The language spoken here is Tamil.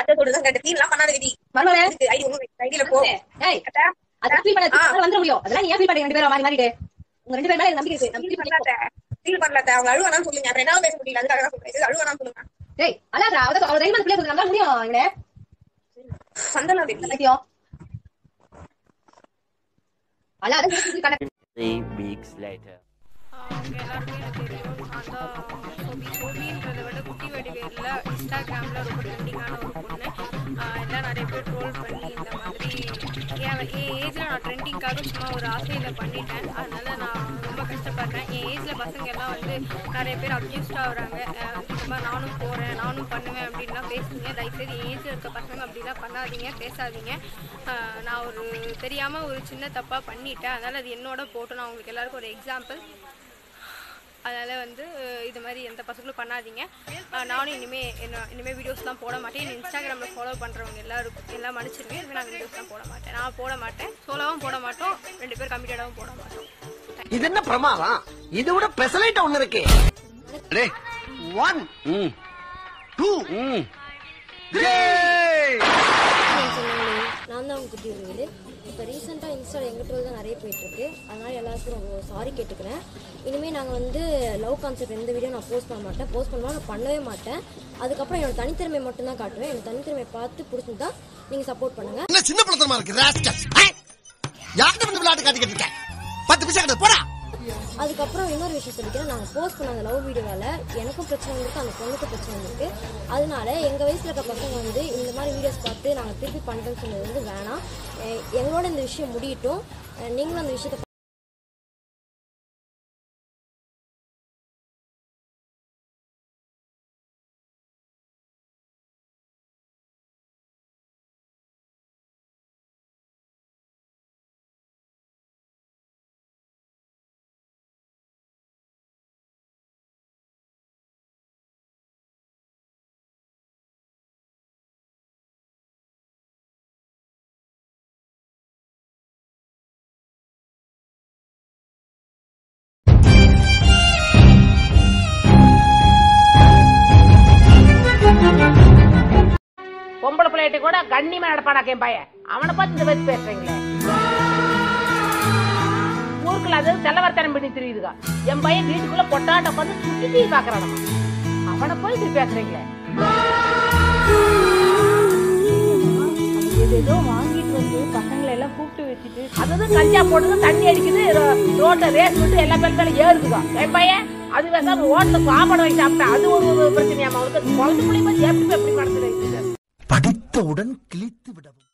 அத்தை சொல்லுதான் கேட்டு ஃபீல் எல்லாம் பண்ணாத விதி மருமகளே ஐடி ஒண்ணும் ஐடியில போ ஏய் அத்தை அது ஃபீல் பண்ண ஆ. வந்துட முடியும் அதெல்லாம் நீ ஏன் ஃபீல் பண்றீங்க ரெண்டு பேரும் மாறி மாறிட்டு உங்க ரெண்டு பேரும் மேல எனக்கு நம்பிக்கை இருக்கு ஃபீல் நம்பிக்கை பண்ணல ஃபீல் பண்ணல அத்தை. அவங்க அழுவானான்னு சொல்லுங்க அப்புறம் என்ன பேச முடியல அதுக்காக தான் சொல்றேன் இது அழுவானான்னு சொல்லுங்க ஏய் அதான் அவ அவ தைரியமா பிள்ளை கொடுக்குறாங்க முடியும் இவனே சந்தனம் வெட்டி சத்தியம் அதான் அதான் கணக்கு Three weeks later. அவங்க எல்லாருமே எனக்கு தெரியும் நான் தான் சோபி சோபின்றதை விட குட்டி வடிவேலில் இன்ஸ்டாகிராமில் ரொம்ப ட்ரெண்டிங்கான ஒரு பொண்ணு ஆஹ் எல்லாம் நிறைய பேர் ட்ரோல் பண்ணி இந்த மாதிரி என் என் ஏஜில் நான் ட்ரெண்டிங்காக சும்மா ஒரு ஆசையில் பண்ணிட்டேன் அதனால நான் ரொம்ப கஷ்டப்படுறேன் என் ஏஜில் பசங்க எல்லாம் வந்து நிறைய பேர் அப்யூஸ்டாக வராங்க ஆஹ் இந்த மாதிரி நானும் போகிறேன் நானும் பண்ணுவேன் அப்படின்லாம் பேசுறீங்க தயவுசெய்து என் ஏஜில் இருக்க பசங்க அப்படிலாம் பண்ணாதீங்க பேசாதீங்க ஆஹ் நான் ஒரு தெரியாமல் ஒரு சின்ன தப்பாக பண்ணிட்டேன் அதனால் அது என்னோட போட்டு நான் உங்களுக்கு எல்லாருக்கும் ஒரு எக்ஸாம்பிள் அதனால் வந்து அஹ், இது மாதிரி எந்த பசங்களும் பண்ணாதீங்க அஹ், நானும் இனிமேல் என்ன இனிமேல் வீடியோஸ்லாம் போட மாட்டேன் என்ன இன்ஸ்டாகிராமில் ஃபாலோ பண்ணுறவங்க எல்லாருக்கும் எல்லாம் மன்னிச்சிருங்க இனிமேல் நான் வீடியோஸ்லாம் போட மாட்டேன் நான் போட மாட்டேன் சோலோவும் போட மாட்டோம் ரெண்டு பேர் கம்மிட்டடாகவும் போட மாட்டோம் இது என்ன பிரமாதம் இது விட பெசலைட் ஒண்ணு இருக்கு ஒன் டூ த்ரீ சொன்னாங்களே நான் தான் அவங்க குட்டி விடுவது இப்போ ரீசெண்டாக இன்ஸ்டாவில் எங்கள் ட்ரோல் தான் நிறைய போயிட்டுருக்கு அதனால் எல்லாருக்கும் ரொம்ப சாரி கேட்டுக்கிறேன் இனிமேல் நாங்கள் வந்து லவ் கான்செப்ட் எந்த வீடியோ நான் போஸ்ட் பண்ண மாட்டேன் போஸ்ட் பண்ணுவோம் நான் பண்ணவே மாட்டேன் அதுக்கப்புறம் என்னோட தனித்திறமை மட்டும் தான் காட்டுவேன் என்னோட தனித்திறமை பார்த்து பிடிச்சிருந்தா நீங்கள் சப்போர்ட் பண்ணுங்கள் என்ன சின்ன பிள்ளைத்தனமா இருக்கு ராஸ்கல் யார்கிட்ட வந்து விளையாட்டு காட்டிக்கிட்டு இருக்க பத்து பைசா கிட்ட போடா அதுக்கப்புறம் இன்னொரு விஷயம் சொல்லிக்கிறேன் நாங்கள் போஸ்ட் பண்ண அந்த லவ் வீடியோவால் எனக்கும் பிரச்சனை வந்திருக்கு அந்த பொண்ணுக்கும் பிரச்சனை வந்திருக்கு அதனால எங்கள் வயசில் இருக்க பசங்க வந்து இந்த மாதிரி வீடியோஸ் பார்த்து நாங்கள் திருப்பி பண்ணுறோன்னு சொன்னது வந்து வேணாம் அஹ் எங்களோட இந்த விஷயம் முடியட்டும் அஹ் நீங்களும் அந்த விஷயத்தை பொம்பளை பிள்ளைகிட்ட கூட கண்ணியமா நடப்பானாக்க என் பையன் அவனை பார்த்து இந்த பேச்சு பேசுறீங்களே ஊருக்குள்ள அது செலவர்த்தனம் பண்ணி தெரியுதுங்க என் பையன் வீட்டுக்குள்ள பொட்டாட்ட உட்காந்து சுத்தி தீ பாக்குறானமா அவனை போய் இப்படி பேசுறீங்களே ஏதோ வாங்கிட்டு வந்து பசங்களை எல்லாம் கூப்பிட்டு வச்சுட்டு அது கஞ்சா போடுது தண்ணி அடிக்குது ரோ- ரோட்ல ரேஸ் விட்டு எல்லா பேர் மேல ஏறுதுங்க என் பையன் அது வேற ஓட்டுல சாப்பாடு வாங்கி சாப்பிட்டா அது ஒரு பிரச்சனையாமா அவனுக்கு குழந்தை பிள்ளை மாதிரி எப்படி எப்படி நடத்துறது படித்தவுடன் கிழித்து விடவும்